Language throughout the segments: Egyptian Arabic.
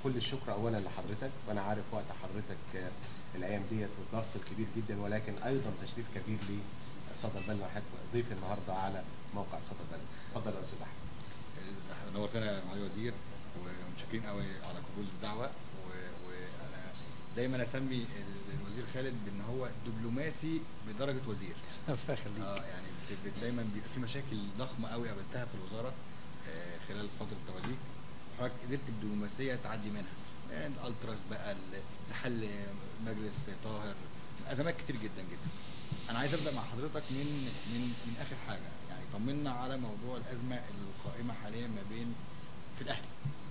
كل الشكر اولا لحضرتك وانا عارف وقت حضرتك آه، الايام ديت والضغط الكبير جدا ولكن ايضا تشريف كبير لي صدى البلد وحضرتك ضيف النهارده على موقع صدى البلد اتفضل يا استاذ احمد نورتنا يا معالي الوزير ومتشكرين قوي على قبول الدعوه و- وانا دايما اسمي ال- الوزير خالد بان هو دبلوماسي بدرجه وزير الله يخليك اه يعني بت- بت- دايما بيبقى في مشاكل ضخمه قوي قابلتها في الوزاره آه، خلال فتره توليك وحضرتك قدرت بدبلوماسيه تعدي منها يعني الالتراس بقى ال- لحل مجلس طاهر ازمات كتير جدا جدا انا عايز ابدا مع حضرتك من من من اخر حاجه يعني طمنا على موضوع الازمه القائمه حاليا ما بين في الاهلي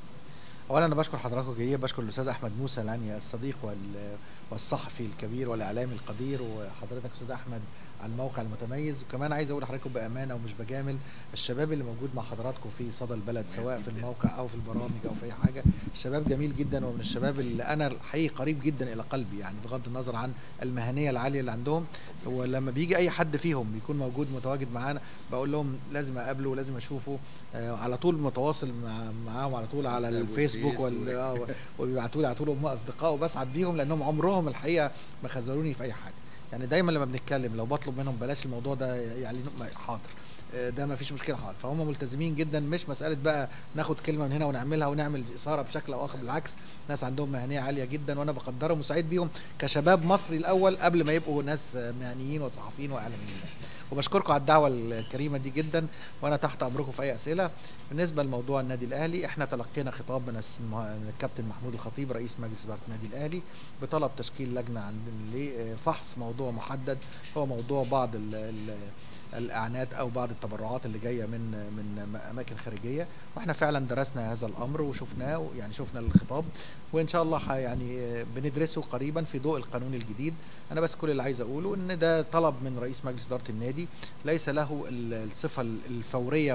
اولا انا بشكر حضراتكم جيد بشكر الاستاذ احمد موسى العني الصديق وال- والصحفي الكبير والاعلامي القدير وحضرتك استاذ احمد على الموقع المتميز وكمان عايز اقول لحضراتكم بامانه ومش بجامل الشباب اللي موجود مع حضراتكم في صدى البلد كويس سواء في جدا. الموقع او في البرامج او في اي حاجه شباب جميل جدا ومن الشباب اللي انا الحقيقه قريب جدا الى قلبي يعني بغض النظر عن المهنيه العاليه اللي عندهم ولما بيجي اي حد فيهم بيكون موجود متواجد معانا بقول لهم لازم اقابله ولازم اشوفه آه على طول متواصل مع معاهم على طول على واتساب الفيسبوك والفيس وال و- آه، وبيبعتوا لي على طول هم اصدقاء وبسعد بيهم لانهم عمرهم الحقيقه ما خذلوني في اي حاجه يعني دايما لما بنتكلم لو بطلب منهم بلاش الموضوع ده يعني ما- حاضر آه، ده ما فيش مشكله حاضر فهم ملتزمين جدا مش مساله بقى ناخد كلمه من هنا ونعملها ونعمل اثاره بشكل او اخر بالعكس ناس عندهم مهنيه عاليه جدا وانا بقدرهم وسعيد بيهم كشباب مصري الاول قبل ما يبقوا ناس آه، مهنيين وصحفيين واعلاميين وبشكركم على الدعوه الكريمه دي جدا وانا تحت امركم في اي اسئله بالنسبه لموضوع النادي الاهلي احنا تلقينا خطاب من الس- من الكابتن محمود الخطيب رئيس مجلس اداره النادي الاهلي بطلب تشكيل لجنه عندنا لفحص موضوع محدد هو موضوع بعض ال ال الاعانات او بعض التبرعات اللي جايه من من اماكن خارجيه واحنا فعلا درسنا هذا الامر وشفناه يعني شفنا الخطاب وان شاء الله ح- يعني بندرسه قريبا في ضوء القانون الجديد انا بس كل اللي عايز اقوله ان ده طلب من رئيس مجلس اداره النادي ليس له ال- الصفه الفوريه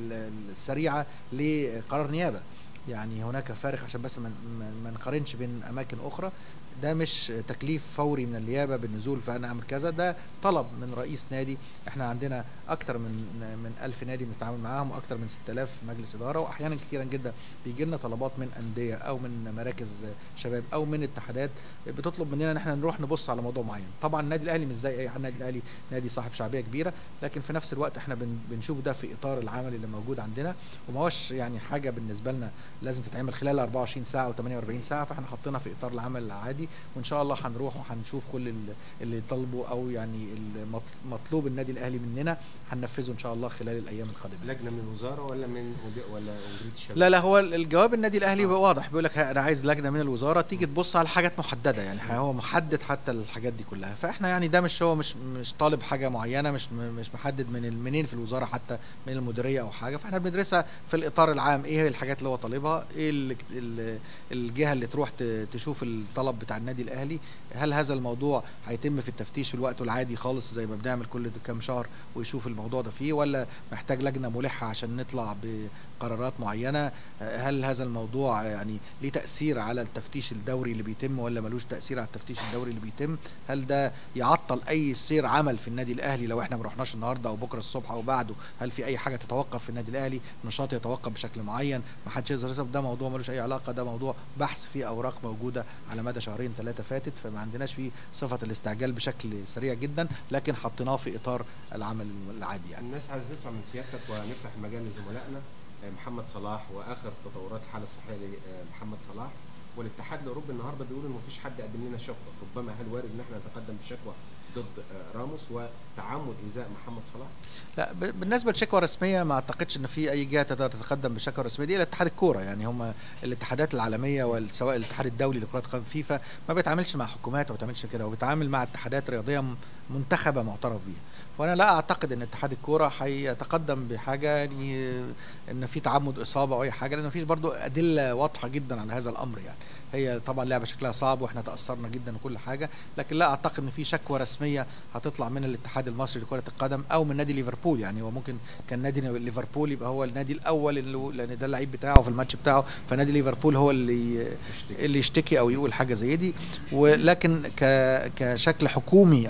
والسريعه لقرار نيابه يعني هناك فارق عشان بس ما ما- ما نقارنش بين اماكن اخرى ده مش تكليف فوري من النيابه بالنزول فانا اعمل كذا ده طلب من رئيس نادي احنا عندنا اكتر من من 1000 نادي بنتعامل معاهم واكتر من 6000 مجلس اداره واحيانا كثيرا جدا بيجي لنا طلبات من انديه او من مراكز شباب او من اتحادات بتطلب مننا ان احنا نروح نبص على موضوع معين طبعا النادي الاهلي مش زي اي حد النادي الاهلي نادي صاحب شعبيه كبيره لكن في نفس الوقت احنا بن بنشوف ده في اطار العمل اللي موجود عندنا وما هوش يعني حاجه بالنسبه لنا لازم تتعمل خلال 24 ساعه او 48 ساعه فاحنا حاطينها في اطار العمل العادي وان شاء الله هنروح وهنشوف كل ال- اللي طلبوا او يعني المط- مطلوب النادي الاهلي مننا هننفذه ان شاء الله خلال الايام القادمه لجنه من الوزاره ولا من ودي- ولا مديريه الشباب لا لا هو الجواب النادي الاهلي آه. بقى واضح بيقول لك انا عايز لجنه من الوزاره تيجي تبص على حاجات محدده يعني هو محدد حتى الحاجات دي كلها فاحنا يعني ده مش هو مش مش طالب حاجه معينه مش مش محدد من ال- منين في الوزاره حتى من المديريه او حاجه فاحنا بندرسها في الاطار العام ايه هي الحاجات اللي هو طالبها ايه ال- ال- الجهه اللي تروح ت- تشوف الطلب بتاع النادي الاهلي هل هذا الموضوع هيتم في التفتيش في الوقت العادي خالص زي ما بنعمل كل كام شهر ويشوف الموضوع ده فيه ولا محتاج لجنه ملحه عشان نطلع بقرارات معينه هل هذا الموضوع يعني ليه تاثير على التفتيش الدوري اللي بيتم ولا ملوش تاثير على التفتيش الدوري اللي بيتم هل ده يعطل اي سير عمل في النادي الاهلي لو احنا ما رحناش النهارده او بكره الصبح او بعده هل في اي حاجه تتوقف في النادي الاهلي نشاط يتوقف بشكل معين ما حدش يقدر يسبب ده موضوع ملوش اي علاقه ده موضوع بحث فيه اوراق موجوده على مدى شهرين ثلاثه فاتت فما عندناش فيه صفه الاستعجال بشكل سريع جدا لكن حطيناه في اطار العمل العادي يعني الناس عايز تسمع من سيادتك ونفتح المجال لزملائنا آه، محمد صلاح واخر تطورات الحاله الصحيه لمحمد صلاح والاتحاد الاوروبي النهارده بيقول ان مفيش حد قدم لنا شكوى ربما هل وارد ان احنا نتقدم بشكوى ضد آه، راموس وتعمد ايذاء محمد صلاح لا ب- بالنسبه لشكوى رسميه ما اعتقدش ان في اي جهه تقدر تتقدم بشكوى رسميه دي الا اتحاد الكوره يعني هم الاتحادات العالميه وال- سواء الاتحاد الدولي لكره القدم فيفا ما بيتعاملش مع حكومات وما بيتعاملش كده هو بيتعامل مع اتحادات رياضيه م- منتخبه معترف بيها وانا لا اعتقد ان اتحاد الكوره هيتقدم بحاجه يعني ان في تعمد اصابه او اي حاجه لان مفيش برضو ادله واضحه جدا على هذا الامر يعني هي طبعا لعبه شكلها صعب واحنا تاثرنا جدا وكل حاجه لكن لا اعتقد ان في شكوى رسميه هتطلع من الاتحاد المصري لكره القدم او من نادي ليفربول يعني هو ممكن كان نادي ليفربول يبقى هو النادي الاول اللي لان ده اللعيب بتاعه في الماتش بتاعه فنادي ليفربول هو اللي اللي يشتكي او يقول حاجه زي دي ولكن ك كشكل حكومي او شكل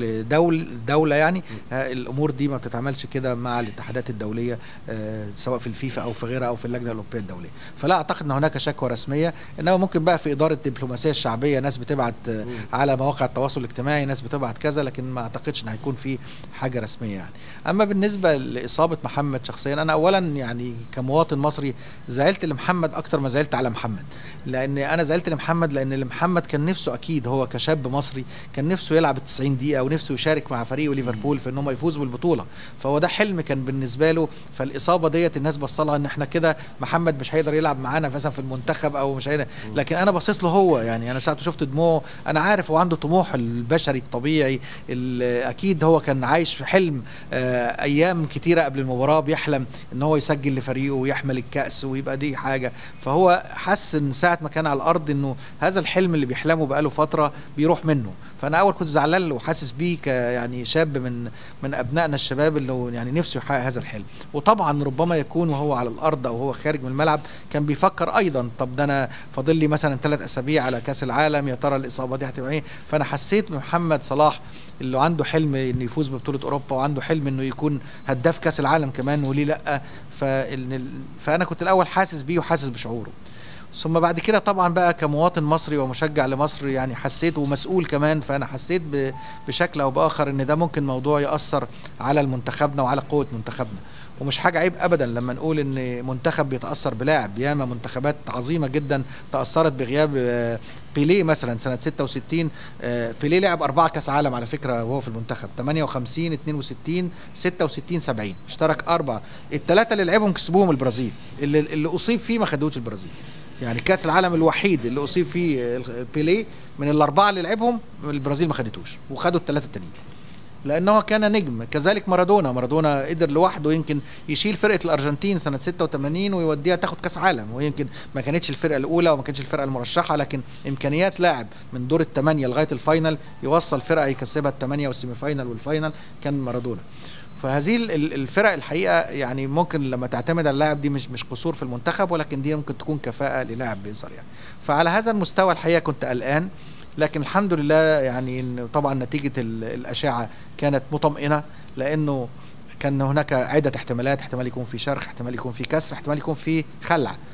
بشكل دول دوله يعني آه، الامور دي ما بتتعملش كده مع الاتحادات الدوليه آه، سواء في الفيفا او في غيرها او في اللجنه الاوروبيه الدوليه فلا اعتقد ان هناك شكوى رسميه انما ممكن بقى في اداره الدبلوماسيه الشعبيه ناس بتبعت آه، على مواقع التواصل الاجتماعي ناس بتبعت كذا لكن ما اعتقدش ان هيكون في حاجه رسميه يعني اما بالنسبه لاصابه محمد شخصيا انا اولا يعني كمواطن مصري زعلت لمحمد اكتر ما زعلت على محمد لان انا زعلت لمحمد لان لمحمد كان نفسه اكيد هو كشاب مصري كان نفسه يلعب ال 90 دقيقه ونفسه يشارك مع فريقه ليفربول في ان هم يفوزوا بالبطوله فهو ده حلم كان بالنسبه له فالاصابه ديت الناس بصلها ان احنا كده محمد مش هيقدر يلعب معانا مثلا في المنتخب او مش هيقدر لكن انا باصص له هو يعني انا ساعه ما شفت دموعه انا عارف هو عنده طموح البشري الطبيعي ال- اكيد هو كان عايش في حلم آه، ايام كتيره قبل المباراه بيحلم ان هو يسجل لفريقه ويحمل الكاس ويبقى دي حاجه فهو حس ان ساعه ما كان على الارض انه هذا الحلم اللي بيحلمه بقاله فتره بيروح منه فانا اول كنت زعلان له وحاسس بيه ك يعني شاب من من ابنائنا الشباب اللي هو يعني نفسه يحقق هذا الحلم وطبعا ربما يكون وهو على الارض او هو خارج من الملعب كان بيفكر ايضا طب ده انا فاضل لي مثلا ثلاث اسابيع على كاس العالم يا ترى الاصابه دي هتبقى ايه فانا حسيت بمحمد صلاح اللي عنده حلم انه يفوز ببطوله اوروبا وعنده حلم انه يكون هداف كاس العالم كمان وليه لا فإن ال- فانا كنت الاول حاسس بيه وحاسس بشعوره ثم بعد كده طبعا بقى كمواطن مصري ومشجع لمصر يعني حسيت ومسؤول كمان فانا حسيت ب- بشكل او باخر ان ده ممكن موضوع ياثر على المنتخبنا وعلى قوه منتخبنا ومش حاجه عيب ابدا لما نقول ان منتخب بيتاثر بلاعب ياما منتخبات عظيمه جدا تاثرت بغياب آه، بيليه مثلا سنه 66 آه، بيليه لعب اربعه كاس عالم على فكره وهو في المنتخب 58 62 66 70 اشترك اربعه الثلاثه اللي لعبهم كسبوهم البرازيل اللي, اللي اصيب فيه ما خدوش البرازيل يعني كاس العالم الوحيد اللي اصيب فيه ال- بيليه من الاربعه اللي لعبهم البرازيل ما خدتوش وخدوا الثلاثه التانيين لانه كان نجم كذلك مارادونا مارادونا قدر لوحده يمكن يشيل فرقه الارجنتين سنه 86 ويوديها تاخد كاس عالم ويمكن ما كانتش الفرقه الاولى وما كانتش الفرقه المرشحه لكن امكانيات لاعب من دور الثمانيه لغايه الفاينل يوصل فرقه يكسبها الثمانيه والسيمي فاينل والفاينل كان مارادونا فهذه ال- ال- الفرق الحقيقه يعني ممكن لما تعتمد على اللاعب دي مش مش قصور في المنتخب ولكن دي ممكن تكون كفاءه للاعب بيظهر يعني فعلى هذا المستوى الحقيقه كنت قلقان لكن الحمد لله يعني إن طبعا نتيجه ال- الاشعه كانت مطمئنه لانه كان هناك عده احتمالات احتمال يكون في شرخ احتمال يكون في كسر احتمال يكون في خلع